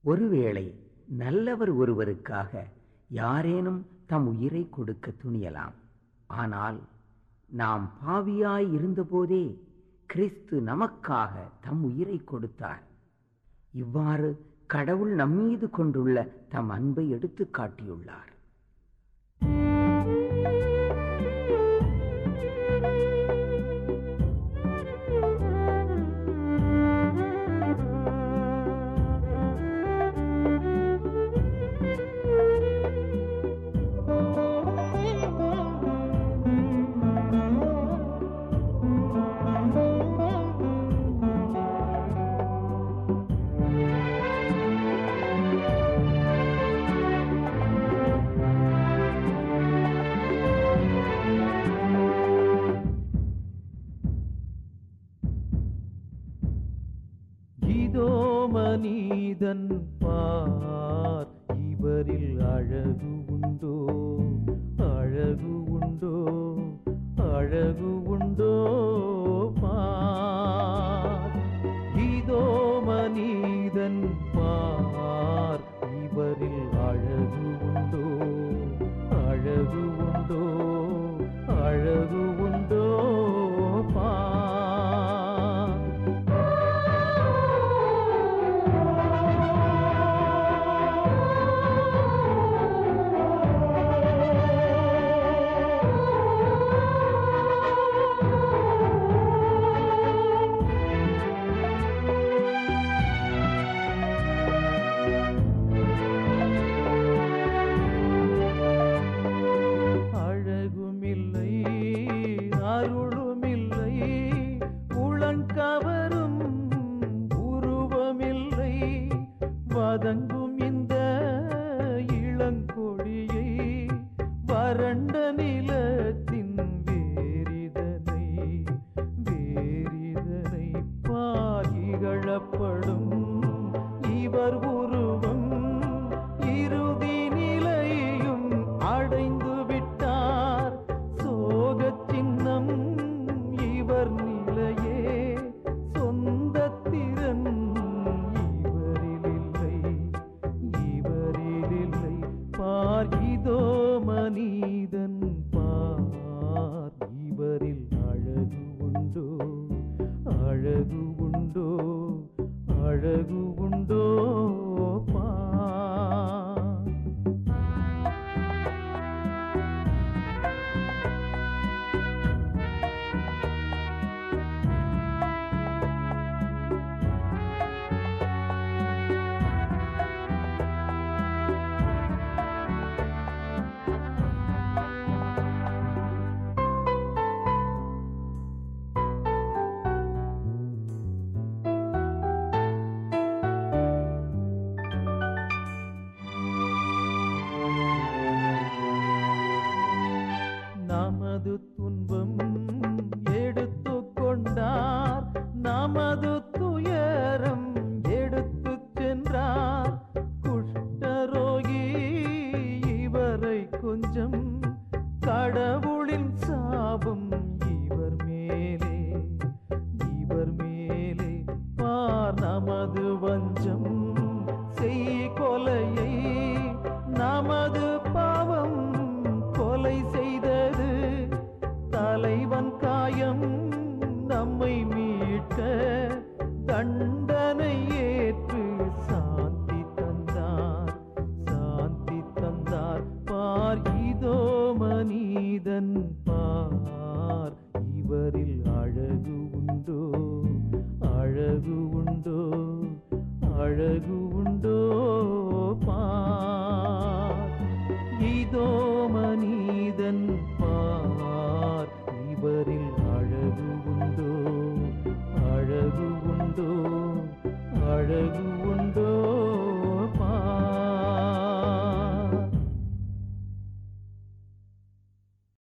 ஒருவேளை நல்லவர் ஒருவருக்காக யாரேனும் தம் உயிரை கொடுக்க துணியலாம் ஆனால் நாம் பாவியாய் இருந்தபோதே கிறிஸ்து நமக்காக தம் உயிரை கொடுத்தார் இவ்வாறு கடவுள் நம்மீது கொண்டுள்ள தம் அன்பை எடுத்துக் காட்டியுள்ளார் இதோ மனிதன் பார் இவரில் அழகு உண்டோ அழகு உண்டோ அழகு உண்டோ பார் இதோ மனிதன் பார் இவரில் அழகு உண்டோ அழகு உண்டோ அழகு உண்டோ பார் அழகுமில்லை அருளுமில்லை உளங்கவரும் உருவமில்லை வதங்கும் இந்த இளங்கொடியை வறண்ட நிலத்தின் வேரிதனை வேரிதனை பாகிழப்படும் இவர் உருவம் இறுதி நிலையும் அடைந்து விட்டார் சோகச் சின்னம் இவர் நிலையே சொந்த திறன் இவரில் இல்லை இவரில் இல்லை பார் இதோ மனிதன் பார் இவரில் அழகு உண்டோ அழகு உண்டோ அழகு உண்டோ பார் நமது துன்பம் எடுத்து கொண்டார் நமது துயரம் எடுத்து சென்றார் குஷ்டரோகி இவரை கொஞ்சம் கடவுளின் சாபம் இவர் மேலே இவர் மேலே பார் நமது வஞ்சம் செய் கொலையை நமது பாவம் கொலை செய்தது தலைவன் காயம் நம்மை மீட்க தண்டனை ஏற்று சாந்தி தந்தார் சாந்தி தந்தார் பார் இதோ மனிதன் பார் இவரில் அழகு உண்டோ அழகு உண்டோ அழகு உண்டோ பார் இதோ மனிதன் பார் இவரில் அழகு உண்டோ அழகு உண்டோ அழகு உண்டோ